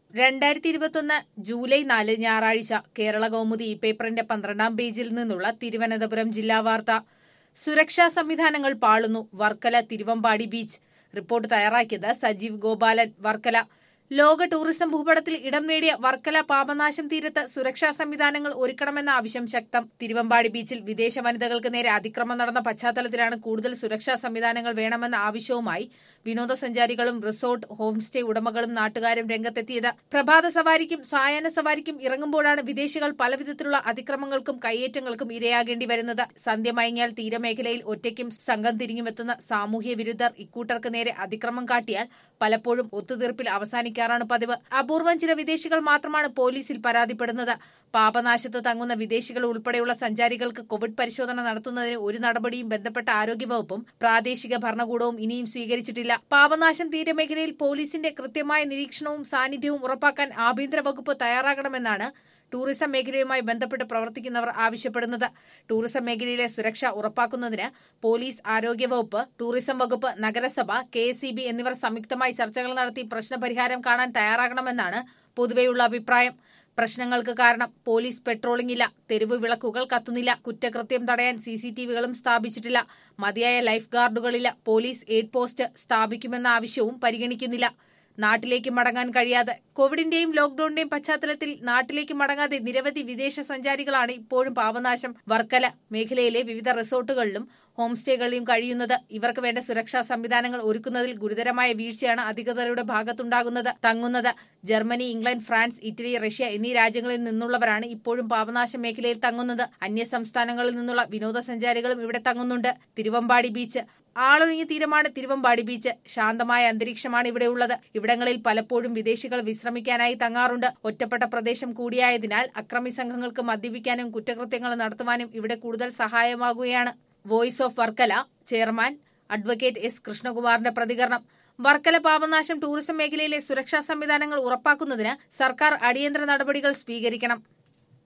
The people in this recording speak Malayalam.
രണ്ടായിരത്തി ഇരുപത്തൊന്ന് ജൂലൈ നാല് ഞായറാഴ്ച കേരള കൗമുദി ഈ പേപ്പറിന്റെ പന്ത്രണ്ടാം പേജിൽ നിന്നുള്ള തിരുവനന്തപുരം ജില്ലാ വാർത്ത സുരക്ഷാ സംവിധാനങ്ങൾ പാളുന്നു വർക്കല തിരുവമ്പാടി ബീച്ച് റിപ്പോർട്ട് തയ്യാറാക്കിയത് സജീവ് ഗോപാലൻ വർക്കല ലോക ടൂറിസം ഭൂപടത്തിൽ ഇടം നേടിയ വർക്കല പാപനാശം തീരത്ത് സുരക്ഷാ സംവിധാനങ്ങൾ ഒരുക്കണമെന്ന ആവശ്യം ശക്തം തിരുവമ്പാടി ബീച്ചിൽ വിദേശ വനിതകൾക്ക് നേരെ അതിക്രമം നടന്ന പശ്ചാത്തലത്തിലാണ് കൂടുതൽ സുരക്ഷാ സംവിധാനങ്ങൾ വേണമെന്ന ആവശ്യവുമായി വിനോദസഞ്ചാരികളും റിസോർട്ട് ഹോം സ്റ്റേ ഉടമകളും നാട്ടുകാരും രംഗത്തെത്തിയത് പ്രഭാത സവാരിക്കും സായാഹ്ന സവാരിക്കും ഇറങ്ങുമ്പോഴാണ് വിദേശികൾ പലവിധത്തിലുള്ള അതിക്രമങ്ങൾക്കും കയ്യേറ്റങ്ങൾക്കും ഇരയാകേണ്ടി വരുന്നത് സന്ധ്യ മയങ്ങിയാൽ തീരമേഖലയിൽ ഒറ്റയ്ക്കും സംഘം തിരിഞ്ഞുമെത്തുന്ന സാമൂഹ്യ വിരുദ്ധർ ഇക്കൂട്ടർക്ക് നേരെ അതിക്രമം കാട്ടിയാൽ പലപ്പോഴും ഒത്തുതീർപ്പിൽ അവസാനിക്കാറാണ് പതിവ് അപൂർവം ചില വിദേശികൾ മാത്രമാണ് പോലീസിൽ പരാതിപ്പെടുന്നത് പാപനാശത്ത് തങ്ങുന്ന വിദേശികൾ ഉൾപ്പെടെയുള്ള സഞ്ചാരികൾക്ക് കോവിഡ് പരിശോധന നടത്തുന്നതിന് ഒരു നടപടിയും ബന്ധപ്പെട്ട ആരോഗ്യവകുപ്പും പ്രാദേശിക ഭരണകൂടവും ഇനിയും സ്വീകരിച്ചിട്ടില്ല പാപനാശം തീരമേഖലയിൽ പോലീസിന്റെ കൃത്യമായ നിരീക്ഷണവും സാന്നിധ്യവും ഉറപ്പാക്കാൻ ആഭ്യന്തര വകുപ്പ് തയ്യാറാകണമെന്നാണ് ടൂറിസം മേഖലയുമായി ബന്ധപ്പെട്ട് പ്രവർത്തിക്കുന്നവർ ആവശ്യപ്പെടുന്നത് ടൂറിസം മേഖലയിലെ സുരക്ഷ ഉറപ്പാക്കുന്നതിന് പോലീസ് ആരോഗ്യവകുപ്പ് ടൂറിസം വകുപ്പ് നഗരസഭ കെ എന്നിവർ സംയുക്തമായി ചർച്ചകൾ നടത്തി പ്രശ്നപരിഹാരം കാണാൻ തയ്യാറാകണമെന്നാണ് പൊതുവെയുള്ള അഭിപ്രായം പ്രശ്നങ്ങൾക്ക് കാരണം പോലീസ് പെട്രോളിംഗ് ഇല്ല തെരുവ് വിളക്കുകൾ കത്തുന്നില്ല കുറ്റകൃത്യം തടയാൻ സി സി ടി വികളും സ്ഥാപിച്ചിട്ടില്ല മതിയായ ലൈഫ് ഗാർഡുകളില്ല പോലീസ് എയ്ഡ് പോസ്റ്റ് സ്ഥാപിക്കുമെന്ന ആവശ്യവും പരിഗണിക്കുന്നില്ല നാട്ടിലേക്ക് മടങ്ങാൻ കഴിയാതെ കോവിഡിന്റെയും ലോക്ഡൌണിന്റെയും പശ്ചാത്തലത്തിൽ നാട്ടിലേക്ക് മടങ്ങാതെ നിരവധി വിദേശ സഞ്ചാരികളാണ് ഇപ്പോഴും പാപനാശം വർക്കല മേഖലയിലെ വിവിധ റിസോർട്ടുകളിലും ഹോം സ്റ്റേകളിലും കഴിയുന്നത് ഇവർക്ക് വേണ്ട സുരക്ഷാ സംവിധാനങ്ങൾ ഒരുക്കുന്നതിൽ ഗുരുതരമായ വീഴ്ചയാണ് അധികൃതരുടെ ഭാഗത്തുണ്ടാകുന്നത് തങ്ങുന്നത് Germany England France Italy Russia എന്നീ രാജ്യങ്ങളിൽ നിന്നുള്ളവരാണ് ഇപ്പോഴും പാപനാശ മേഖലയിൽ തങ്ങുന്നത് അന്യ സംസ്ഥാനങ്ങളിൽ നിന്നുള്ള വിനോദസഞ്ചാരികളും ഇവിടെ തങ്ങുന്നുണ്ട് തിരുവമ്പാടി ബീച്ച് ആളൊഴിഞ്ഞ തീരമാണ് തിരുവമ്പാടി ബീച്ച് ശാന്തമായ അന്തരീക്ഷമാണ് ഇവിടെ ഉള്ളത് ഇവിടങ്ങളിൽ പലപ്പോഴും വിദേശികൾ വിശ്രമിക്കാനായി തങ്ങാറുണ്ട് ഒറ്റപ്പെട്ട പ്രദേശം കൂടിയായതിനാൽ അക്രമി സംഘങ്ങൾക്ക് മദ്യപിക്കാനും കുറ്റകൃത്യങ്ങൾ നടത്തുവാനും ഇവിടെ കൂടുതൽ സഹായമാകുകയാണ് voice of Varkala chairman advocate S കൃഷ്ണകുമാറിന്റെ പ്രതികരണം വർക്കല പാപനാശം ടൂറിസം മേഖലയിലെ സുരക്ഷാ സംവിധാനങ്ങൾ ഉറപ്പാക്കുന്നതിന് സർക്കാർ അടിയന്തര നടപടികൾ സ്വീകരിക്കണം